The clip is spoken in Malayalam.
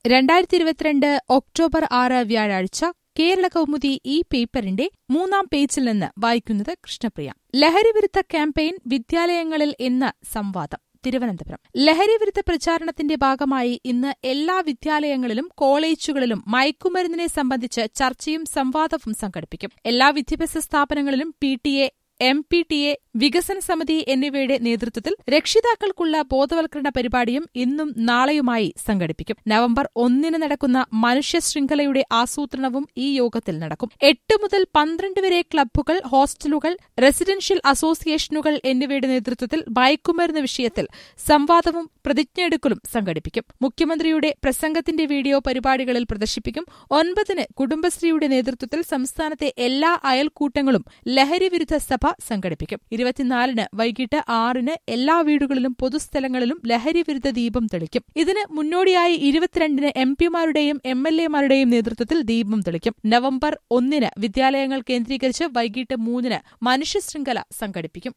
രണ്ടായിരത്തി ഇരുപത്തിരണ്ട് ഒക്ടോബർ ആറ് വ്യാഴാഴ്ച കേരള കൗമുദി ഈ പേപ്പറിന്റെ മൂന്നാം പേജിൽ നിന്ന് വായിക്കുന്നത് കൃഷ്ണപ്രിയ ലഹരിവിരുദ്ധ ക്യാമ്പയിൻ വിദ്യാലയങ്ങളിൽ ഇന്ന് സംവാദം തിരുവനന്തപുരം ലഹരിവിരുദ്ധ പ്രചാരണത്തിന്റെ ഭാഗമായി ഇന്ന് എല്ലാ വിദ്യാലയങ്ങളിലും കോളേജുകളിലും മയക്കുമരുന്നിനെ സംബന്ധിച്ച് ചർച്ചയും സംവാദവും സംഘടിപ്പിക്കും എല്ലാ വിദ്യാഭ്യാസ സ്ഥാപനങ്ങളിലും P T A M P T A വികസന സമിതി എന്നിവയുടെ നേതൃത്വത്തിൽ രക്ഷിതാക്കൾക്കുള്ള ബോധവൽക്കരണ പരിപാടിയും ഇന്നും നാളെയുമായി സംഘടിപ്പിക്കും നവംബർ ഒന്നിന് നടക്കുന്ന മനുഷ്യ ശൃംഖലയുടെ ആസൂത്രണവും ഈ യോഗത്തിൽ നടക്കും എട്ട് മുതൽ പന്ത്രണ്ട് വരെ ക്ലബ്ബുകൾ ഹോസ്റ്റലുകൾ റെസിഡൻഷ്യൽ അസോസിയേഷനുകൾ എന്നിവയുടെ നേതൃത്വത്തിൽ മയക്കുമരുന്ന് വിഷയത്തിൽ സംവാദവും പ്രതിജ്ഞയെടുക്കലും സംഘടിപ്പിക്കും മുഖ്യമന്ത്രിയുടെ പ്രസംഗത്തിന്റെ വീഡിയോ പരിപാടികളിൽ പ്രദർശിപ്പിക്കും ഒൻപതിന് കുടുംബശ്രീയുടെ നേതൃത്വത്തിൽ സംസ്ഥാനത്തെ എല്ലാ അയൽക്കൂട്ടങ്ങളും ലഹരിവിരുദ്ധ സഭ സംഘടിപ്പിക്കും ഇരുപത്തിനാലിന് വൈകിട്ട് ആറിന് എല്ലാ വീടുകളിലും പൊതുസ്ഥലങ്ങളിലും ലഹരിവിരുദ്ധ ദീപം തെളിക്കും ഇതിന് മുന്നോടിയായി ഇരുപത്തിരണ്ടിന് എം പിമാരുടെയും എം എൽ എമാരുടെയും നേതൃത്വത്തിൽ ദീപം തെളിക്കും നവംബർ ഒന്നിന് വിദ്യാലയങ്ങൾ കേന്ദ്രീകരിച്ച് വൈകിട്ട് മൂന്നിന് മനുഷ്യശൃംഖല സംഘടിപ്പിക്കും